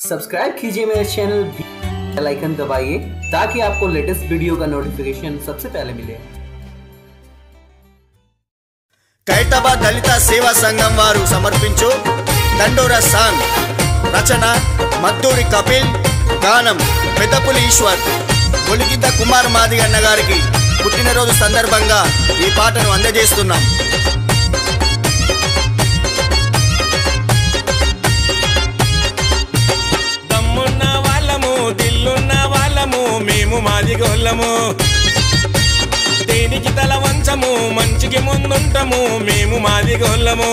subscribe कीजिए मेरे channel भी बेल आइकन दबाइए ताकि आपको लेटेस्ट वीडियो का नोटिफिकेशन सबसे पहले मिले ఖైరతాబాద్ దళిత సేవా సంఘం వారు సమర్పించు దండోరా సాంగ్ రచన మద్దూరి కపిల్ గానం పెద్దపులి ఈశ్వర్ గొలిగిద్ద కుమార్ మాదిగన్న గారికి పుట్టినరోజు సందర్భంగా ఈ పాటను అందజేస్తున్నాం దమ్మున్న వాళ్ళము దిల్లున్న వాళ్ళము మేము మాది గోళ్ళము దేనికి తల వంచము మంచికి ముందుంటము మేము మాది గోళ్ళము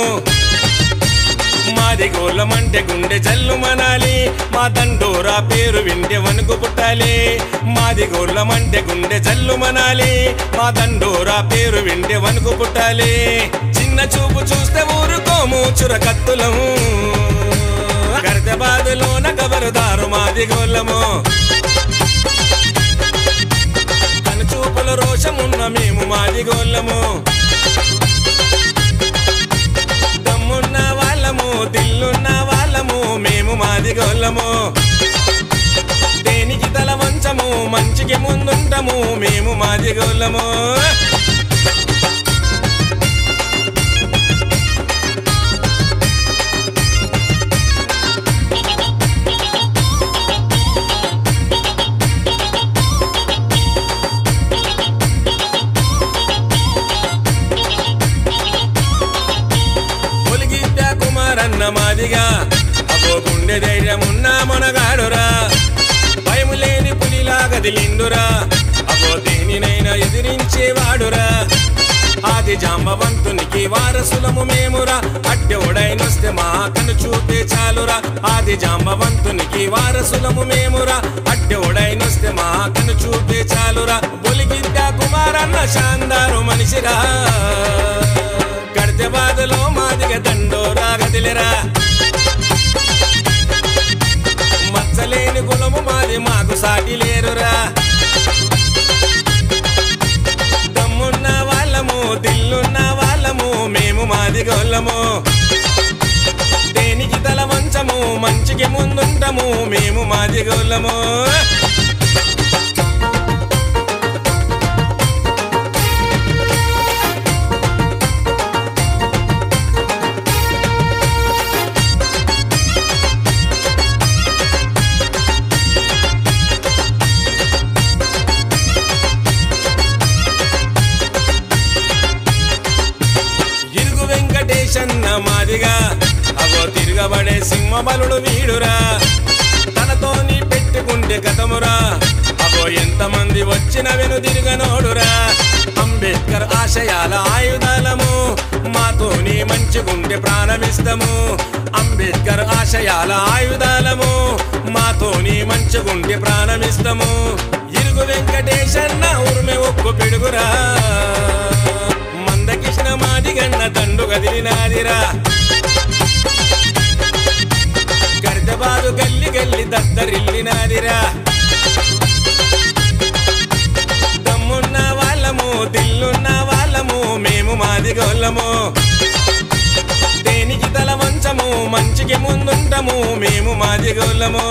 మాది గోళ్ళమంటే గుండె జల్లు మనాలి మా దండోరా పేరు వింటే వణుకు పుట్టాలి మాది గోళ్ళమంటే గుండె జల్లు మనాలి మా దండోరా పేరు వింటే వణుకు పుట్టాలి చిన్న చూపు చూస్తే ఊరుకోము చురకత్తులము గర్దబాదులోన కబరుదారు మాది గోళ్ళము కను చూపుల రోషమున్న మేము మాది గోళ్ళము దమ్మున్న వాళ్ళము దిల్లున్న వాళ్ళము మేము మాది గోళ్ళము దేనికి తల వంచము మంచికి ముందుంటము మేము మాది గోళ్ళము ఒలిగిద్ద కుమారన్న మాదిగా అబ్బో గుండె ధైర్యమున్న మొనగాడురా భయము లేని పులిలాగా దిలిండురా అబ్బో దేనినైనా ఎదిరించేవాడురా ఆది జాంబవంతునికి వారసులము మేమురా అడ్డెవడైనొస్తే మా కను చూపే చాలురా ఆది జాంబవంతునికి వారసులము మేమురా అడ్డెవడైనొస్తే మా కను చూపే చాలురా బొలిగిద్ద కుమారన్న శాందారు మనిషిరా గడితెబాదులో మాదిగ దండోరా గదిలిరా మచ్చలేని కులము మాది మాకు సాటి లేరురా దమ్మున్న వాళ్ళము దిల్లున్న వాళ్ళము మేము మాది గోళ్ళము దేనికి తల వంచము మంచికి ముందుంటము మేము మాది గోళ్ళము ఇరుగు వెంకటేశన్న మాదిగా అవో తిరగబడే సింహబలుడు వీడురా తనతోని పెట్టుకుంటే గతమురా అవో ఎంతమంది వచ్చిన వెను తిరగనోడురా అంబేద్కర్ ఆశయాల ఆయుధాలము మాతోని మంచిగుంటే ప్రాణమిస్తము అంబేద్కర్ ఆశయాల ఆయుధాలము మాతోని మంచిగుంటే ప్రాణమిస్తము ఇరుగు వెంకటేశన్న ఉరిమె ఒక్కు పిడుగురా మందకృష్ణ మాదిగన్న దండు గదిలినాదిరా గర్దబాదు గల్లి గల్లి దద్దరిల్లినాదిరా దమ్మున్న వాళ్ళము దిల్లున్న వాళ్ళము మేము మాది గోళ్ళము దేనికి తల వంచము మంచికి ముందుంటము మేము మాది గోళ్ళము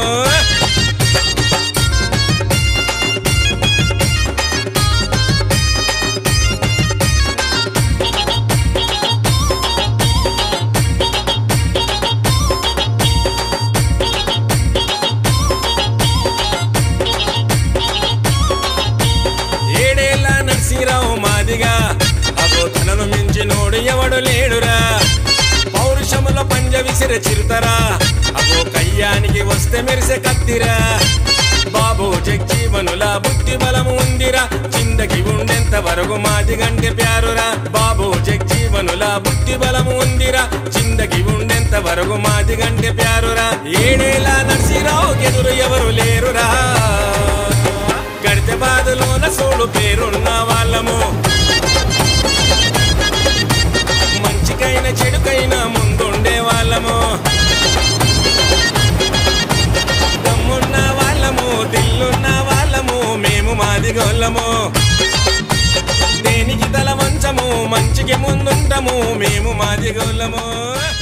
ఏడేళ్ళ నరసింహరావు మాదిగా అగో తనను మించి నోడు ఎవడు లేడురా పౌరుషముల పంజ విసిర చిరుతరా అగో కయ్యానికి వస్తే మెరిసే కత్తిరా బాబు జగ్జీవనుల బుద్ధి బలము ఉందిరా చిందకి ఉండేంత వరకు మాది గంటె ప్యారురా బాబు జగ్జీవనుల బుద్ధి బలము ఉందిరా చిందకి ఉండేంత వరకు మాది గంటె ప్యారురా ఏడేళ్ళ నరసింహరావు ఎదురు ఎవరు లేరురా గడితే బాధలోన సోడు పేరున్న వాళ్ళము మంచికైన చెడుకైన ముందుండే వాళ్ళము దమ్మున్న వాళ్ళము దిల్లున్న వాళ్ళము మేము మాది గోళ్ళము దేనికి తల వంచము మంచికి ముందుంటము మేము మాది గోళ్ళము